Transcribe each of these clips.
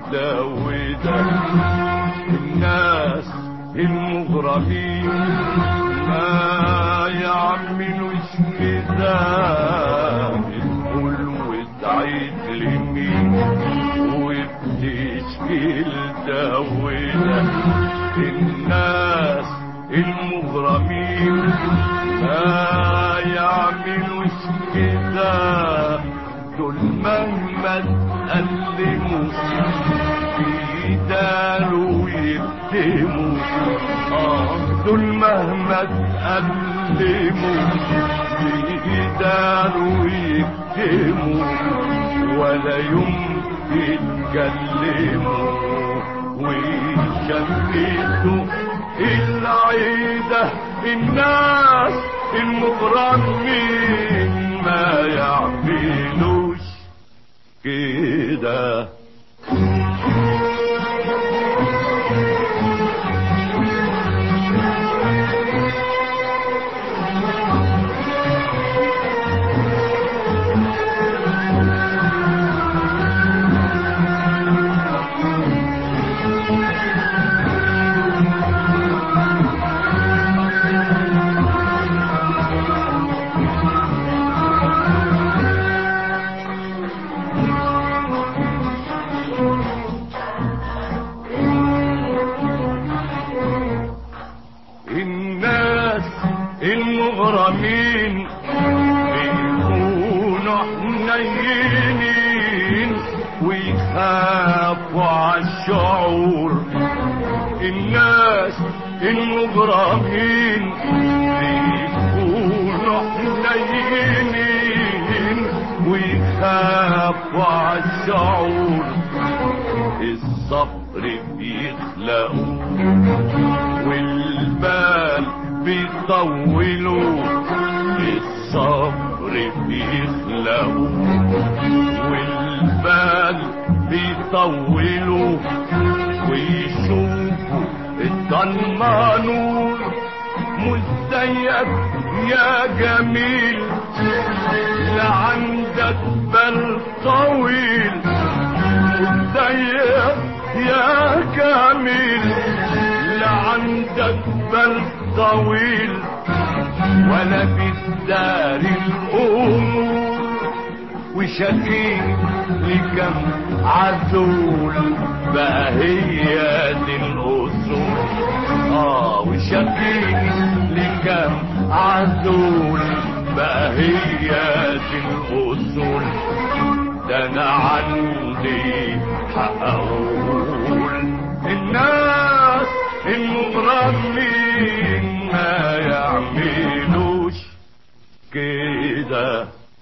ده وده الناس المغربين ما يعملوش كده بتقول وتعيد لمين وبتشكي ده وده الناس المغرمين ما يعملوش كده دول مهما تقلموا يداروا ويكتموا اه دول مهما تقلموا يداروا ويكتموا ولا يوم يتكلموا ويشمتوا العيدة الناس المغرمين ما يعملوش كده الناس المغرمين بيكونوا حنينين ويخافوا عالشعور الناس المغرمين بيكونوا حنينين ويخافوا عالشعور الصبر بيخلقوه والبال بيطولوا الصبر بيخلقوا والبال بيطولوا ويشوفوا الضلمة نور مزيف يا جميل لا عندك بال طويل مزيف يا جميل لا عندك بل طويل ولا بالدار الأمور وشقيق لكم عزول بقى هي دي الأصول آه وشقيق لكم عزول بقى هي دي الأصول ده أنا عندي حق أقول الناس المغرمين ما يعملوش كده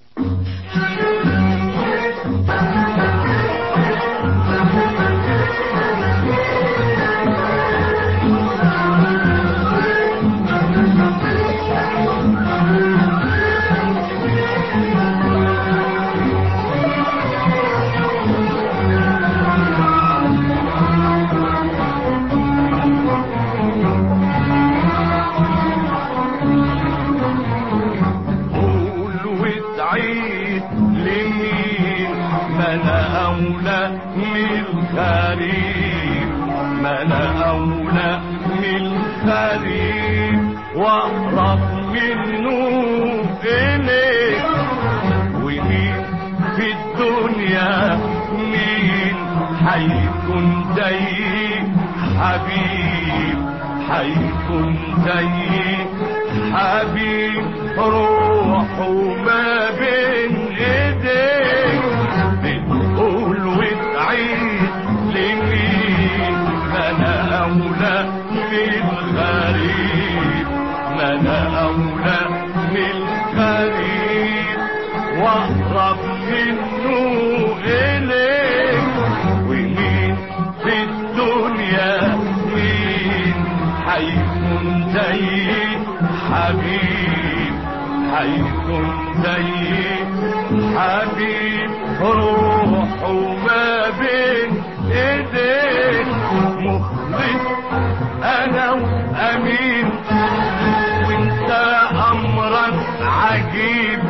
قول وتعيد لمين ما انا اولى من الغريب ما انا اولى من الغريب واقرب منه اليك ومين في الدنيا مين حيكون زي حبيب حيكون زي حبيب روحه ما بين ايديك بتقول وتعيد لمين ما انا اولى من الغريب ما انا اولى من الغريب واقرب منه اليك ومين في الدنيا مين حيكون زي حبيب حيكون زي حبيب روحه ما بين ايديك مخلص انا وامين وانت امرك عجيب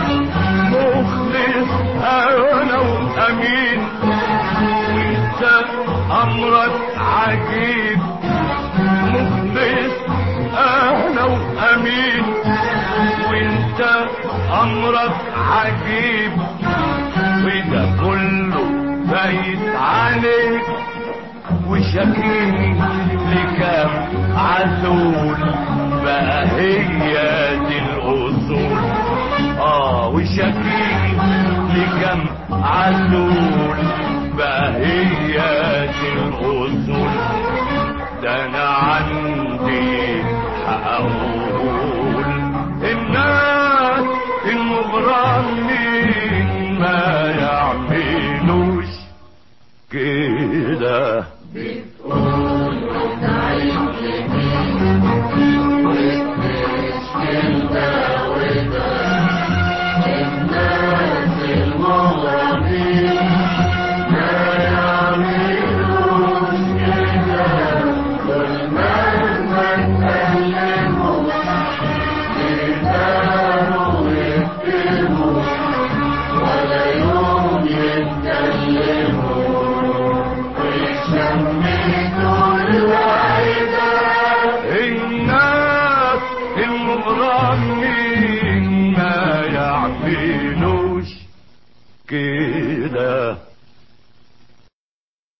مخلص انا وامين وانت عجيب مخلص اهلا وامين وانت امرك عجيب وده كله بايت عليك وشكيني لكام عسول بقى هي دي الاصول اه وشكيني لكام عسول